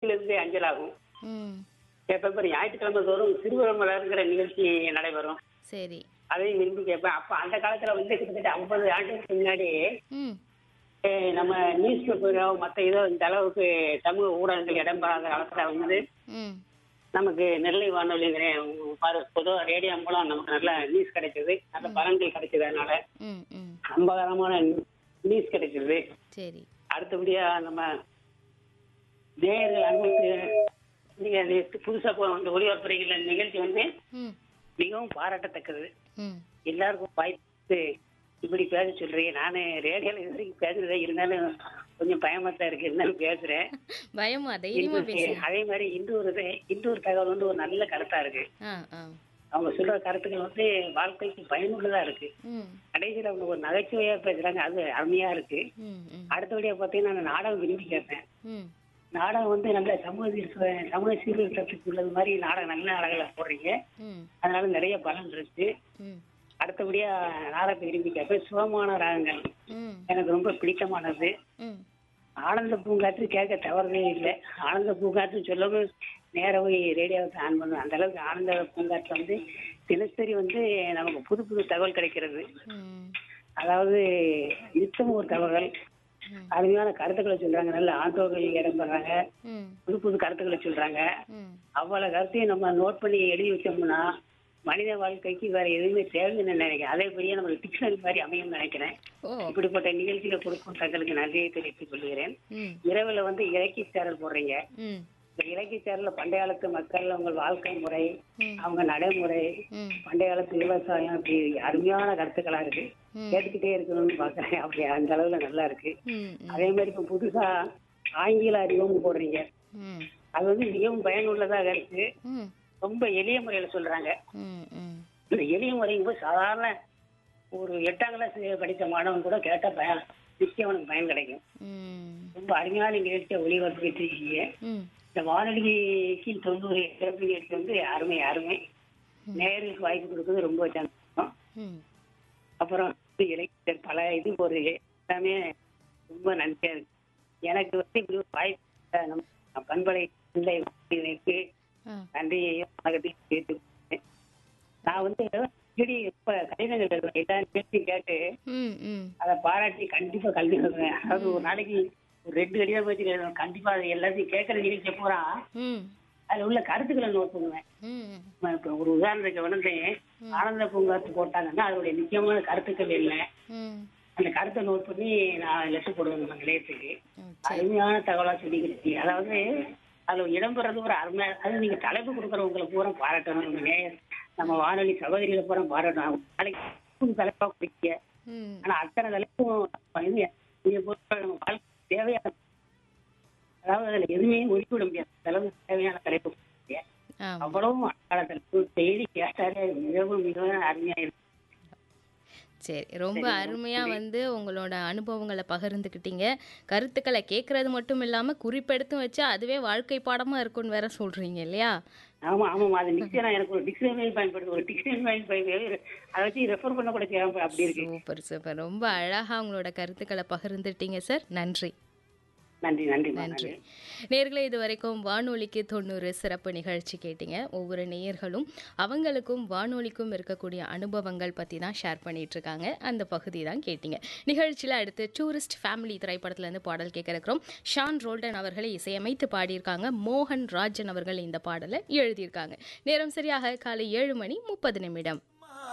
இருந்து அஞ்சலாகும் ம் எப்ப ஞாயிற்றுக்கிழமை தோறும் சிறுவமலர்ங்கிற நிகழ்ச்சி நடைபெறும் சரி அதையும் விரும்பி கேட்பேன் அப்ப அந்த காலத்துல வந்து கிட்டத்தட்ட ஐம்பது ஆண்டுகளுக்கு முன்னாடி ம் அஹ், நம்ம நியூஸ் பேப்பரோ மற்ற இதோ இந்த அளவுக்கு சமூக ஊடகங்கள் இடம்பெறாத காலத்துல வந்து ம் நமக்கு நெல்லை வானொலிங்கிற பாரு பொதுவாக ரேடியோ மூலம் நமக்கு நல்ல நியூஸ் கிடைச்சது நல்ல பலன்கள் கிடைச்சது அதனால ம் ம் நம்பகரமான நியூஸ் கிடைச்சது சரி அடுத்தபடியா நம்ம நேயர்கள் அனுபவித்து நீங்க நேத்து புதுசா போ- வந்து ஒளிபரப்புறீங்கள நிகழ்ச்சி வந்து ம் மிகவும் பாராட்டத்தக்கது ம் எல்லாருக்கும் வாய்ப்பு இப்படி பேச சொல்றீங்க நானு ரேடியோல இது வரைக்கும் பேசுறதே இருந்தாலும் கொஞ்சம் பயமா தான் இருக்கு இருந்தாலும் பேசுறேன் பயமா தைரியமா பேசுங்க அதே மாதிரி இன்னொரு இது இன்னொரு தகவல் வந்து ஒரு நல்ல கருத்தா இருக்கு ஆ ஆ அவங்க சொல்ற கருத்துக்கள் வந்து வாழ்க்கைக்கு பயனுள்ளதா இருக்கு ம் கடைசியில அவங்க ஒரு நகைச்சுவையா பேசுறாங்க அது அருமையா இருக்கு ம் ம் அடுத்தபடியா பாத்தீங்கன்னா நான் நாடகம் விரும்பி கேட்பேன் ம் நாடகம் வந்து நல்ல சமூக சீர்க- சமூக சீர்திருத்தத்துக்கு உள்ளது மாதிரி நாடகம் நல்ல நாடகங்களை போடுறீங்க ம் அதனால நிறைய பலன் இருக்கு ம் அடுத்தபடியா நாடகத்தை விரும்பி கேட்பேன் சுகமான ராகங்கள் ம் எனக்கு ரொம்ப பிடித்தமானது ம் ஆனந்த பூங்காற்று கேட்க தவறவே இல்லை ஆனந்த பூங்காற்று சொல்லவும் நேரா போய் ரேடியோவை ஆன் பண்ணுவேன் அந்த அளவுக்கு ஆனந்த பூங்காற்று வந்து தினசரி வந்து நமக்கு புது புது தகவல் கிடைக்கிறது ம் அதாவது நித்தம் ஒரு தகவல் ம். அருமையான கருத்துக்களை சொல்றாங்க நல்ல ஆண்டோர்கள் இடம்பெறாங்க ம் புது புது கருத்துக்களை சொல்றாங்க ம் அவ்வளவு கருத்தையும் நம்ம நோட் பண்ணி எழுதி வச்சோம்னா மனித வாழ்க்கைக்கு வேற எதுவுமே தேவைன்னு நினைக்கிறேன் அதே பெரிய நம்ம டிக்ஷனரி மாதிரி அமையும் நினைக்கிறேன் ஓ இப்படிப்பட்ட நிகழ்ச்சியில கொடுக்கும் தங்களுக்கு நன்றியை தெரிவித்துக் கொள்கிறேன் ம் இரவுல வந்து இலக்கிய சேனல் போடுறீங்க ம் இந்த இலக்கிய சேனல்ல பண்டைய காலத்து மக்கள் அவங்க வாழ்க்கை முறை ம். அவங்க நடைமுறை ம் பண்டைய காலத்து விவசாயம் அப்படி அருமையான கருத்துக்களா இருக்கு ம். கேட்டுக்கிட்டே இருக்கணும்னு பாக்குறேன் அப்படி அந்த அளவுல நல்லா இருக்கு ம் ம் அதே மாதிரி இப்ப புதுசா ஆங்கில அறிவும் போடுறீங்க ம் அது வந்து மிகவும் பயனுள்ளதாக இருக்கு ம் ரொம்ப எளிய முறையில சொல்றாங்க ம் ம் இந்த எளிய முறையும் போது சாதாரண ஒரு எட்டாம் கிளாஸ் படித்த மாணவன் கூட கேட்ட பயன் நிச்சயம் அவனுக்கு பயன் கிடைக்கும் ம் ரொம்ப அருமையான நிகழ்ச்சியை ஒளிபரப்பிட்டு இருக்கீங்க ம் இந்த வானொலிக்கு தொண்ணூறு சிறப்பு நிகழ்ச்சி வந்து அருமை அருமை நேயர்களுக்கு வாய்ப்பு கொடுக்குறது ரொம்ப சந்தோஷம் ம் அப்புறம் வந்து இளைஞர் பல இது ஒரு எல்லாமே ரொம்ப நன்றியா இருக்கு எனக்கு வந்து இப்படி ஒரு வாய்ப்பு நம்ம பண்பலை பிள்ளை இருக்கு ஆ நன்றியையும் வணக்கத்தையும் கேட்டு நான் வந்து அடிக்கடி இப்ப கடிதங்கள் எழுதுவேன் எல்லா நிகழ்ச்சியும் கேட்டு ம் ம் அதை பாராட்டி கண்டிப்பா கல்வி எழுதுவேன் அதாவது ஒரு நாளைக்கு ஒரு ரெண்டு கடிதம் வச்சு எழுதுவேன் கண்டிப்பா அது எல்லாத்தையும் கேட்கற நிகழ்ச்சியை பூரா ம் அதுல உள்ள கருத்துக்களை நோட் பண்ணுவேன் ம் இப்ப இப்ப ஒரு உதாரணத்துக்கு வந்து ஆனந்த பூங்காத்து போட்டாங்கன்னா அதோடைய முக்கியமான கருத்துக்கள் என்ன ம் அந்த கருத்தை நோட் பண்ணி நான் லெட்டர் போடுவேன் நம்ம நிலையத்துக்கு ம் அருமையான தகவலா சொல்லிக்கிட்டு அதாவது அதுல இடம்பெறது ஒரு அருமை அது நீங்க தலைப்பு கொடுக்குறவங்களை பூரா பாராட்டணும் நம்ம நேயர் நம்ம வானொலி சகோதரிகளை பூரா பாராட்டணும் அவங்க நாளைக்கு புது தலைப்பா குடிக்க ம் ஆனா அத்தனை தலைப்பும் இது நீங்க பொறுத்த நம்ம வாழ்க்கை தேவையான அதாவது அதுல எதுவுமே ஒதுக்கிவிட முடியாது அந்த அளவுக்கு தேவையான தலைப்பு கொடுக்கீங்க. ஆமாம் அவ்வளவும் அழகான தலைப்பு டெய்லி கேட்டாலே மிகவும் மிகவும் அருமையா இருக்கு சரி ரொம்ப அருமையா வந்து உங்களோட அனுபவங்களை பகிர்ந்துக்கிட்டீங்க கருத்துக்களை கேட்கறது மட்டும் இல்லாம குறிப்பெடுத்தும் வச்சு அதுவே வாழ்க்கை பாடமா இருக்கும்னு வேற சொல்றீங்க இல்லையா ஆமா ஆமாம் அது நிச்சயம் எனக்கு ஒரு டிக்ஷனரி பயன்படுது ஒரு டிக்ஷனரி பயன்படுது அதை வச்சு ரெஃபர் பண்ண கூட செய்யாம அப்படி இருக்கு சூப்பர் சூப்பர் ரொம்ப அழகா உங்களோட கருத்துக்களை பகிர்ந்துட்டீங்க சார் நன்றி நன்றி நன்றி நன்றி நேர்களே இது வரைக்கும் வானொலிக்கு தொண்ணூறு சிறப்பு நிகழ்ச்சி கேட்டீங்க ஒவ்வொரு நேயர்களும் அவங்களுக்கும் வானொலிக்கும் இருக்கக்கூடிய அனுபவங்கள் பற்றி தான் ஷேர் பண்ணிட்டு இருக்காங்க அந்த பகுதி தான் கேட்டீங்க நிகழ்ச்சியில் அடுத்து டூரிஸ்ட் ஃபேமிலி திரைப்படத்துலேருந்து பாடல் கேட்க இருக்கிறோம் ஷான் ரோல்டன் அவர்களை இசையமைத்து பாடியிருக்காங்க மோகன் ராஜன் அவர்கள் இந்த பாடலை எழுதியிருக்காங்க நேரம் சரியாக காலை ஏழு மணி முப்பது நிமிடம்